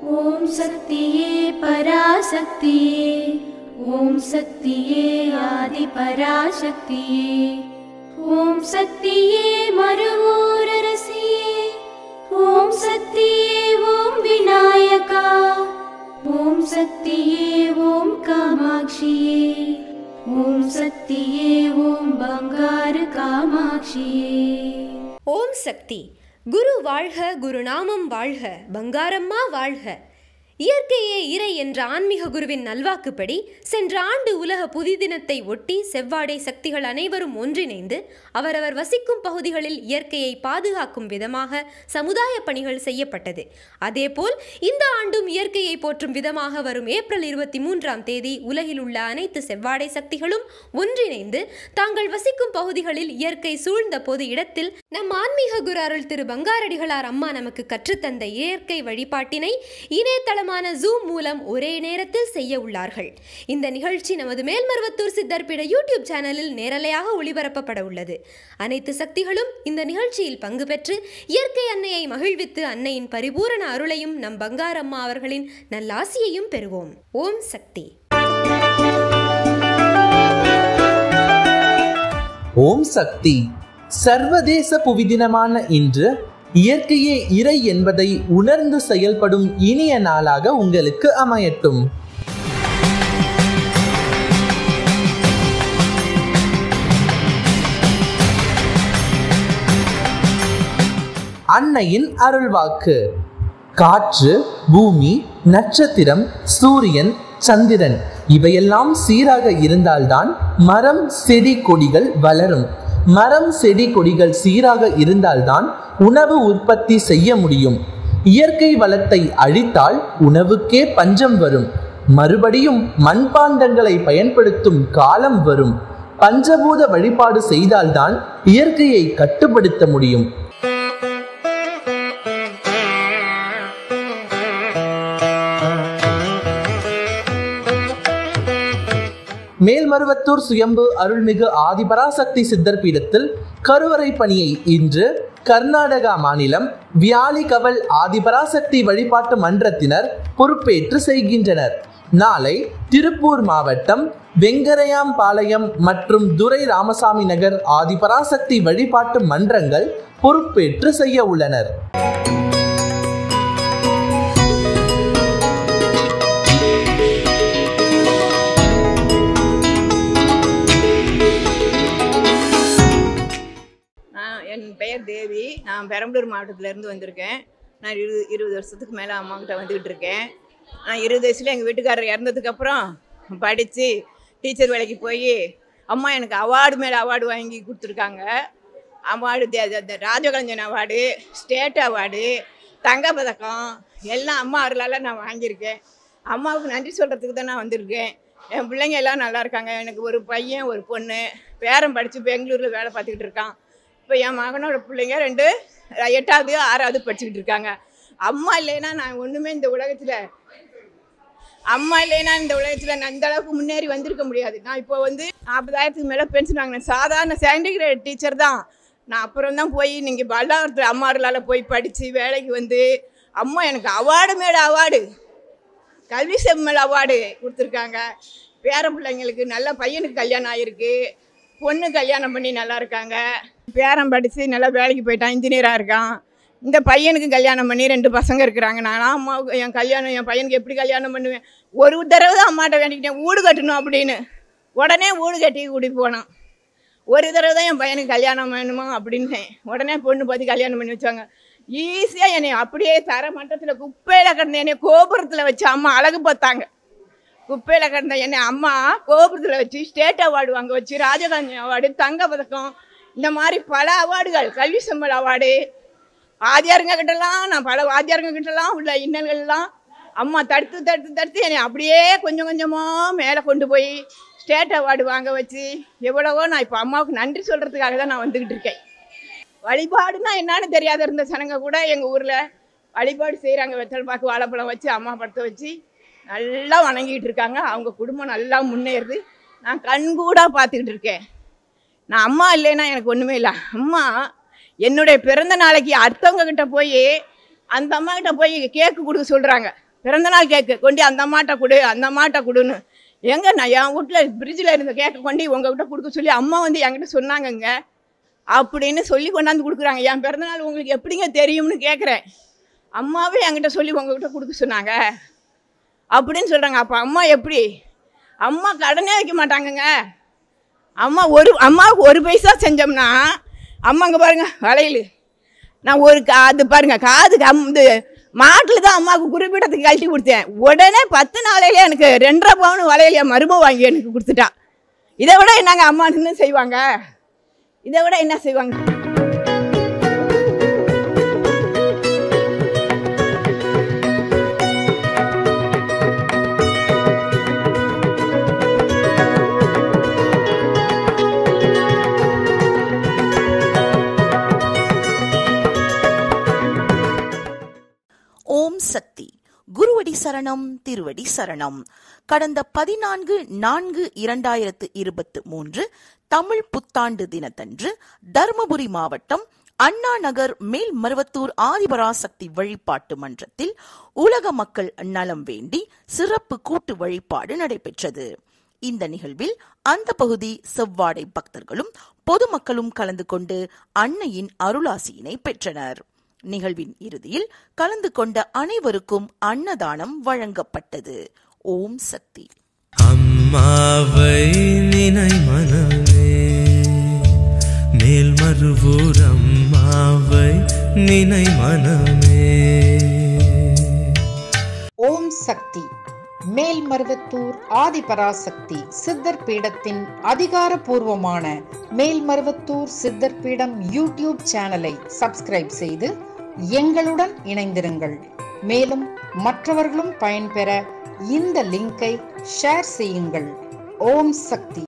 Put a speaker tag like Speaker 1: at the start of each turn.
Speaker 1: ஓம் சக்தியே பராசக்தியே ஓம் சக்தியே ஆதி பராசக்தியே ஓம் சக்தியே மறுவூரரசியே ஓம் சக்தியே ஓம் விநாயகா ஓம் சக்தியே ஓம் காமாட்சியே ஓம் சக்தியே ஓம் பங்காரு காமாட்சியே
Speaker 2: ஓம் சக்தி குரு வாழ்க குருநாமம் வாழ்க பங்காரம்மா வாழ்க இயற்கையே இறை என்ற ஆன்மீக குருவின் நல்வாக்குப்படி சென்ற ஆண்டு உலக புதி தினத்தை ஒட்டி செவ்வாடை சக்திகள் அனைவரும் ஒன்றிணைந்து அவரவர் வசிக்கும் பகுதிகளில் இயற்கையை பாதுகாக்கும் விதமாக சமுதாய பணிகள் செய்யப்பட்டது அதேபோல் இந்த ஆண்டும் இயற்கையை போற்றும் விதமாக வரும் ஏப்ரல் இருபத்தி மூன்றாம் தேதி உலகில் உள்ள அனைத்து செவ்வாடை சக்திகளும் ஒன்றிணைந்து தாங்கள் வசிக்கும் பகுதிகளில் இயற்கை சூழ்ந்த பொது இடத்தில் நம் ஆன்மீக குரு அருள் திரு பங்காரடிகளார் அம்மா நமக்கு கற்றுத்தந்த இயற்கை வழிபாட்டினை இணையதளமான ஜூம் மூலம் ஒரே நேரத்தில் செய்ய உள்ளார்கள் இந்த நிகழ்ச்சி நமது மேல்மருவத்தூர் சித்தர்பிட யூடியூப் சேனலில் நேரலையாக ஒளிபரப்பப்பட உள்ளது அனைத்து சக்திகளும் இந்த நிகழ்ச்சியில் பங்கு பெற்று இயற்கை அன்னையை மகிழ்வித்து அன்னையின் பரிபூரண அருளையும் நம் பங்காரம்மா அவர்களின் நல்லாசியையும் பெறுவோம் ஓம் சக்தி
Speaker 3: ஓம் சக்தி சர்வதேச புவிதினமான இன்று இயற்கையே இறை என்பதை உணர்ந்து செயல்படும் இனிய நாளாக உங்களுக்கு அமையட்டும் அன்னையின் அருள்வாக்கு காற்று பூமி நட்சத்திரம் சூரியன் சந்திரன் இவையெல்லாம் சீராக இருந்தால்தான் மரம் செடி கொடிகள் வளரும் மரம் செடி கொடிகள் சீராக இருந்தால்தான் உணவு உற்பத்தி செய்ய முடியும் இயற்கை வளத்தை அழித்தால் உணவுக்கே பஞ்சம் வரும் மறுபடியும் மண்பாண்டங்களை பயன்படுத்தும் காலம் வரும் பஞ்சபூத வழிபாடு செய்தால்தான் இயற்கையை கட்டுப்படுத்த முடியும் மேல்மருவத்தூர் சுயம்பு அருள்மிகு ஆதிபராசக்தி சித்தர் பீடத்தில் கருவறை பணியை இன்று கர்நாடகா மாநிலம் வியாலிகவல் ஆதிபராசக்தி வழிபாட்டு மன்றத்தினர் பொறுப்பேற்று செய்கின்றனர் நாளை திருப்பூர் மாவட்டம் வெங்கரையாம்பாளையம் மற்றும் துரை ராமசாமி நகர் ஆதிபராசக்தி வழிபாட்டு மன்றங்கள் பொறுப்பேற்று செய்ய உள்ளனர்
Speaker 4: நான் என் பெயர் தேவி நான் பெரம்பலூர் மாவட்டத்திலேருந்து வந்திருக்கேன் நான் இருபது இருபது வருஷத்துக்கு மேலே அம்மாக்கிட்ட வந்துக்கிட்டு இருக்கேன் நான் இருபது வயசுல எங்கள் வீட்டுக்காரர் இறந்ததுக்கப்புறம் படித்து டீச்சர் வேலைக்கு போய் அம்மா எனக்கு அவார்டு மேலே அவார்டு வாங்கி கொடுத்துருக்காங்க அவார்டு ராஜகலஞ்சன் அவார்டு ஸ்டேட் அவார்டு தங்கப்பதக்கம் எல்லாம் அம்மா அருளால் நான் வாங்கியிருக்கேன் அம்மாவுக்கு நன்றி சொல்கிறதுக்கு தான் நான் வந்திருக்கேன் என் பிள்ளைங்க எல்லாம் நல்லா இருக்காங்க எனக்கு ஒரு பையன் ஒரு பொண்ணு பேரன் படித்து பெங்களூரில் வேலை பார்த்துக்கிட்டு இருக்கான் இப்போ என் மகனோட பிள்ளைங்க ரெண்டு எட்டாவது ஆறாவது படிச்சுக்கிட்டு இருக்காங்க அம்மா இல்லைன்னா நான் ஒன்றுமே இந்த உலகத்தில் அம்மா இல்லைன்னா இந்த உலகத்தில் நான் இந்த அளவுக்கு முன்னேறி வந்திருக்க முடியாது நான் இப்போ வந்து நாற்பதாயிரத்துக்கு மேலே பென்ஷன் வாங்கினேன் சாதாரண செகண்டரி கிரேட் டீச்சர் தான் நான் அப்புறம் தான் போய் நீங்கள் பல்லாவரத்தில் அம்மார்களால் போய் படித்து வேலைக்கு வந்து அம்மா எனக்கு அவார்டு மேலே அவார்டு கல்வி செம்மல் அவார்டு கொடுத்துருக்காங்க பேர பிள்ளைங்களுக்கு நல்ல பையனுக்கு கல்யாணம் ஆகிருக்கு பொண்ணு கல்யாணம் பண்ணி நல்லா இருக்காங்க பேரன் படித்து நல்லா வேலைக்கு போயிட்டான் இன்ஜினியராக இருக்கான் இந்த பையனுக்கு கல்யாணம் பண்ணி ரெண்டு பசங்க இருக்கிறாங்க நான் அம்மாவுக்கு என் கல்யாணம் என் பையனுக்கு எப்படி கல்யாணம் பண்ணுவேன் ஒரு தடவை தான் அம்மாட்ட வேண்டிக்கிட்டேன் வீடு கட்டணும் அப்படின்னு உடனே வீடு கட்டி கூட்டி போனான் ஒரு தடவை தான் என் பையனுக்கு கல்யாணம் வேணுமா அப்படின்னேன் உடனே பொண்ணு பார்த்து கல்யாணம் பண்ணி வச்சாங்க ஈஸியாக என்னை அப்படியே தர மட்டத்தில் குப்பையில் கிடந்த என்னை கோபுரத்தில் வச்சு அம்மா அழகு பார்த்தாங்க குப்பையில் கிடந்த என்னை அம்மா கோபுரத்தில் வச்சு ஸ்டேட் அவார்டு வாங்க வச்சு ராஜகாந்தி அவார்டு தங்க பதக்கம் இந்த மாதிரி பல அவார்டுகள் கல்வி செம்மல் அவார்டு வாத்தியாருங்க கிட்டலாம் நான் பல வாத்தியாருங்க கிட்டலாம் உள்ள இன்னல்கள்லாம் அம்மா தடுத்து தடுத்து தடுத்து என்னை அப்படியே கொஞ்சம் கொஞ்சமாக மேலே கொண்டு போய் ஸ்டேட் அவார்டு வாங்க வச்சு எவ்வளவோ நான் இப்போ அம்மாவுக்கு நன்றி சொல்கிறதுக்காக தான் நான் வந்துக்கிட்டு இருக்கேன் வழிபாடுனா என்னன்னு தெரியாத இருந்த சனங்க கூட எங்கள் ஊரில் வழிபாடு செய்கிறாங்க வெத்தலை பாக்கு வாழைப்பழம் வச்சு அம்மா படத்தை வச்சு நல்லா வணங்கிட்டு இருக்காங்க அவங்க குடும்பம் நல்லா முன்னேறுது நான் கண்கூடாக பார்த்துக்கிட்டு இருக்கேன் நான் அம்மா இல்லைன்னா எனக்கு ஒன்றுமே இல்லை அம்மா என்னுடைய பிறந்த நாளைக்கு அடுத்தவங்க கிட்ட போய் அந்த அம்மா கிட்ட போய் கேக்கு கொடுக்க சொல்கிறாங்க பிறந்தநாள் கேக்கு கொண்டு அந்த அம்மாட்ட கொடு அந்த அம்மாட்ட கொடுன்னு எங்க நான் என் வீட்டில் ஃப்ரிட்ஜில் இருந்த கேக்கை கொண்டு உங்ககிட்ட கொடுக்க சொல்லி அம்மா வந்து என்கிட்ட சொன்னாங்கங்க அப்படின்னு சொல்லி கொண்டாந்து கொடுக்குறாங்க என் பிறந்தநாள் உங்களுக்கு எப்படிங்க தெரியும்னு கேட்குறேன் அம்மாவே என்கிட்ட சொல்லி உங்ககிட்ட கொடுக்க சொன்னாங்க அப்படின்னு சொல்கிறாங்க அப்போ அம்மா எப்படி அம்மா கடனே வைக்க மாட்டாங்கங்க அம்மா ஒரு அம்மாவுக்கு ஒரு பைசா செஞ்சோம்னா அம்மாங்க பாருங்க வளையல் நான் ஒரு கா அது பாருங்க காது கம் இது மாட்டில் தான் அம்மாவுக்கு குறிப்பிடத்துக்கு கழட்டி கொடுத்தேன் உடனே பத்து நாளையிலே எனக்கு ரெண்டரை பவுன் வளையல் என் மருமக வாங்கி எனக்கு கொடுத்துட்டா இதை விட என்னங்க அம்மா நின்று செய்வாங்க இதை விட என்ன செய்வாங்க
Speaker 5: ஓம் சக்தி குருவடி சரணம் திருவடி சரணம் கடந்த பதினான்கு நான்கு இரண்டாயிரத்து இருபத்து மூன்று தமிழ் புத்தாண்டு தினத்தன்று தருமபுரி மாவட்டம் அண்ணா நகர் மேல்மருவத்தூர் ஆதிபராசக்தி வழிபாட்டு மன்றத்தில் உலக மக்கள் நலம் வேண்டி சிறப்பு கூட்டு வழிபாடு நடைபெற்றது இந்த நிகழ்வில் அந்த பகுதி செவ்வாடை பக்தர்களும் பொதுமக்களும் கலந்து கொண்டு அன்னையின் அருளாசியினை பெற்றனர் நிகழ்வின் இறுதியில் கலந்து கொண்ட அனைவருக்கும் அன்னதானம் வழங்கப்பட்டது ஓம் சக்தி
Speaker 6: அம்மாவை நினை மனமே மேல்மருவூர் அம்மாவை நினை மனமே
Speaker 7: ஓம் சக்தி மேல்மருவத்தூர் ஆதிபராசக்தி சித்தர் பீடத்தின் அதிகாரப்பூர்வமான மேல்மருவத்தூர் சித்தர் பீடம் யூடியூப் சேனலை சப்ஸ்கிரைப் செய்து எங்களுடன் இணைந்திருங்கள் மேலும் மற்றவர்களும் பயன்பெற இந்த லிங்கை ஷேர் செய்யுங்கள் ஓம் சக்தி